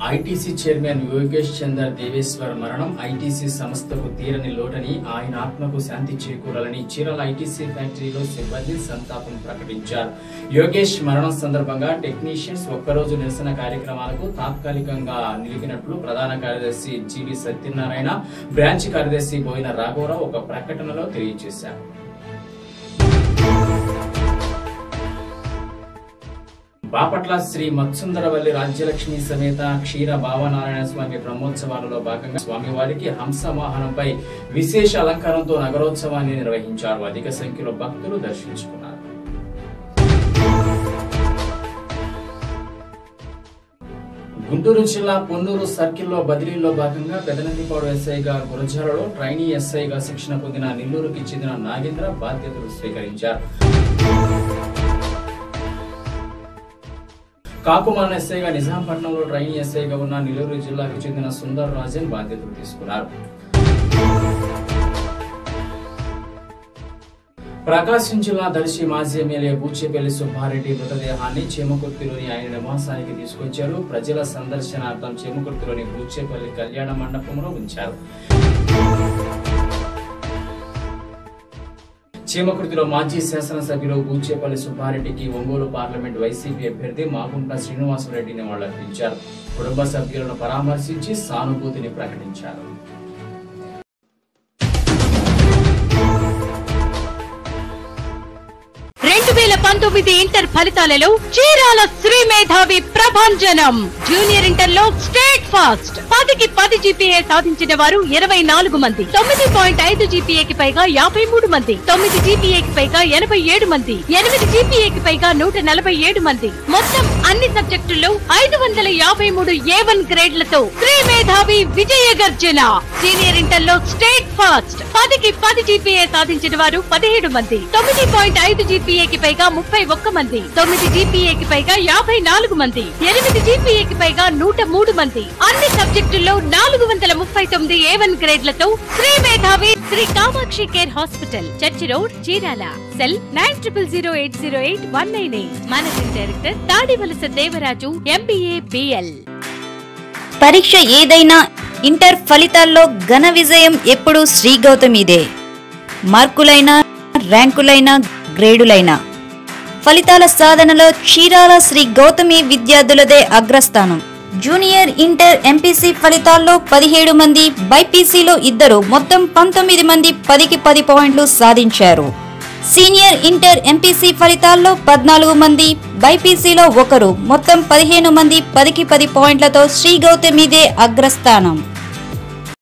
ITC chairman Yogesh Chander Deveshwar మరణం ITC సంస్థకు తీరని లోటని ఆయన ఆత్మకు శాంతి చేకూరాలని చీరాల ఐటీసీ ఫ్యాక్టరీలో సిబ్బంది సంతాపం ప్రకటించారు యోగేష్ మరణం సందర్భంగా టెక్నీషియన్స్ ఒక్కరోజు నిరసన కార్యక్రమాలకు తాత్కాలికంగా నిలిపినట్లు ప్రధాన కార్యదర్శి జీవి సత్యనారాయణ బ్రాంచ్ కార్యదర్శి బోయిన రాఘవరావు ఒక ప్రకటనలో తెలియజేశారు బాపట్ల శ్రీ మత్సుందరవల్లి రాజ్యలక్ష్మి సమేత క్షీర భావనారాయణ స్వామి బ్రహ్మోత్సవాలలో భాగంగా స్వామివారికి హంస వాహనంపై విశేష అలంకారంతో నగరోత్సవాన్ని నిర్వహించారు అధిక సంఖ్యలో భక్తులు దర్శించుకున్నారు గుంటూరు జిల్లా పొన్నూరు సర్కిల్లో బదిలీలో భాగంగా పెదనందిపాడు ఎస్ఐగా గురజాలలో ట్రైనీ ఎస్ఐగా శిక్షణ పొందిన నెల్లూరుకి చెందిన నాగేంద్ర బాధ్యతలు స్వీకరించారు కాకుమాన్ ఎస్ఐగా నిజాంపట్నంలో ట్రైనీ ఎస్ఐగా ఉన్న నెల్లూరు జిల్లాకు చెందిన సుందర్ రాజన్ బాధ్యతలు తీసుకున్నారు ప్రకాశం జిల్లా దర్శి మాజీ ఎమ్మెల్యే బూచేపల్లి సుబ్బారెడ్డి మృతదేహాన్ని చేమకుర్తిలోని ఆయన నివాసానికి తీసుకొచ్చారు ప్రజల సందర్శనార్థం చేమకుర్తిలోని బూచేపల్లి కళ్యాణ మండపంలో ఉంచారు చీమకుర్తిలో మాజీ శాసనసభ్యులు బూచేపల్లి సుబ్బారెడ్డికి ఒంగోలు పార్లమెంట్ వైసీపీ అభ్యర్థి మాగుంట శ్రీనివాసరెడ్డిని వాళ్ళర్పించారు కుటుంబ సభ్యులను పరామర్శించి సానుభూతిని ప్రకటించారు రెండు వేల పంతొమ్మిది ఇంటర్ ఫలితాలలో చీరాల శ్రీ మేధావి ప్రభంజనం జూనియర్ ఇంటర్ లో స్టేట్ ఫాస్ట్ పదికి పది జీపీఏ సాధించిన వారు ఇరవై నాలుగు మంది తొమ్మిది పాయింట్ ఐదు జీపీఏకి పైగా యాభై మూడు మంది తొమ్మిది జీపీఏకి పైగా ఎనభై ఏడు మంది ఎనిమిది జీపీఏకి పైగా నూట నలభై ఏడు మంది మొత్తం అన్ని సబ్జెక్టుల్లో ఐదు వందల యాభై మూడు ఏ వన్ గ్రేడ్లతో శ్రీ మేధావి విజయ గర్జన సీనియర్ ఇంటర్ లో స్టేట్ ఫాస్ట్ పదికి పది జీపీఏ సాధించిన వారు పదిహేడు మంది తొమ్మిది పాయింట్ ఐదు జీపీఏకి పైగా ముప్పై ఒక్క మంది తొమ్మిది జీపీఏకి పైగా యాభై నాలుగు మంది ఎనిమిది జీపీఏకి పైగా నూట మూడు మంది అన్ని సబ్జెక్టుల్లో నాలుగు వందల ముప్పై తొమ్మిది ఏ వన్ గ్రేడ్లతో Sri Medhavi Sri Kamakshi care hospital church road Chirala cell nine triple zero eight zero eight one nine eight managing director Tadivalasa Devaraju MBA BL పరీక్ష ఏదైనా ఇంటర్ ఫలితాల్లో ఘన విజయం ఎప్పుడూ శ్రీ గౌతమిదే మార్కులైనా ర్యాంకులైనా గ్రేడులైనా ఫలితాల సాధనలో చీరాల శ్రీ గౌతమి విద్యార్థులదే అగ్రస్థానం జూనియర్ ఇంటర్ ఎంపీసీ ఫలితాల్లో పదిహేడు మంది బైపీసీలో ఇద్దరు మొత్తం పంతొమ్మిది మంది పదికి పది పాయింట్లు సాధించారు సీనియర్ ఇంటర్ ఎంపీసీ ఫలితాల్లో పద్నాలుగు మంది బైపీసీలో ఒకరు మొత్తం పదిహేను మంది పదికి పది పాయింట్లతో శ్రీ గౌతమిదే అగ్రస్థానం